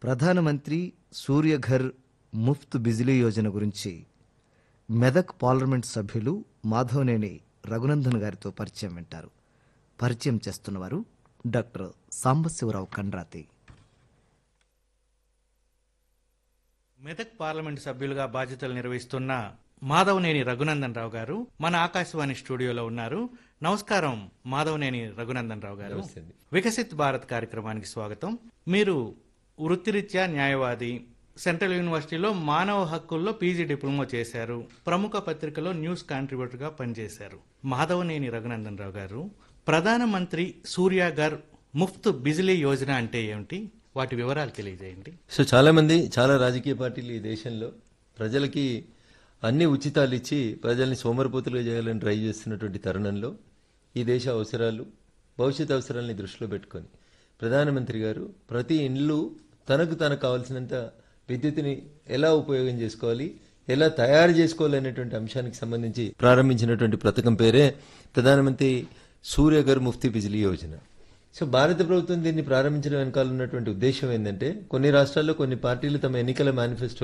ప్రధానమంత్రి సూర్యఘర్ ముఫ్త్ బిజిలీ యోజన గురించి మెదక్ పార్లమెంట్ సభ్యులు మాధవనేని రఘునందన్ గారితో పరిచయం వింటారు పరిచయం చేస్తున్నవారు డాక్టర్ సాంబశివరావు కండ్రాతి మెదక్ పార్లమెంట్ సభ్యులుగా బాధ్యతలు నిర్వహిస్తున్న మాధవనేని రఘునందన్ రావు గారు మన ఆకాశవాణి స్టూడియోలో ఉన్నారు నమస్కారం మాధవనేని రఘునందన్ రావు గారు వికసిత్ భారత్ కార్యక్రమానికి స్వాగతం మీరు వృత్తిరీత్యా న్యాయవాది సెంట్రల్ యూనివర్సిటీలో మానవ హక్కుల్లో పీజీ డిప్లొమా చేశారు ప్రముఖ పత్రికలో న్యూస్ కాంట్రిబ్యూటర్ గా పనిచేశారు మాధవనేని రఘునందన్ రావు గారు ప్రధానమంత్రి సూర్యాగర్ ముఫ్త్ బిజిలీ యోజన అంటే ఏమిటి వాటి వివరాలు తెలియజేయండి సో చాలా మంది చాలా రాజకీయ పార్టీలు ఈ దేశంలో ప్రజలకి అన్ని ఉచితాలు ఇచ్చి ప్రజల్ని సోమరిపోతులుగా చేయాలని ట్రై చేస్తున్నటువంటి తరుణంలో ఈ దేశ అవసరాలు భవిష్యత్ అవసరాలని దృష్టిలో పెట్టుకొని ప్రధానమంత్రి గారు ప్రతి ఇండ్లు తనకు తనకు కావాల్సినంత విద్యుత్తుని ఎలా ఉపయోగం చేసుకోవాలి ఎలా తయారు చేసుకోవాలి అనేటువంటి అంశానికి సంబంధించి ప్రారంభించినటువంటి పథకం పేరే ప్రధానమంత్రి సూర్యగర్ ముఫ్తీ బిజిలీ యోజన సో భారత ప్రభుత్వం దీన్ని ప్రారంభించడం వెనకాల ఉన్నటువంటి ఉద్దేశం ఏంటంటే కొన్ని రాష్ట్రాల్లో కొన్ని పార్టీలు తమ ఎన్నికల మేనిఫెస్టో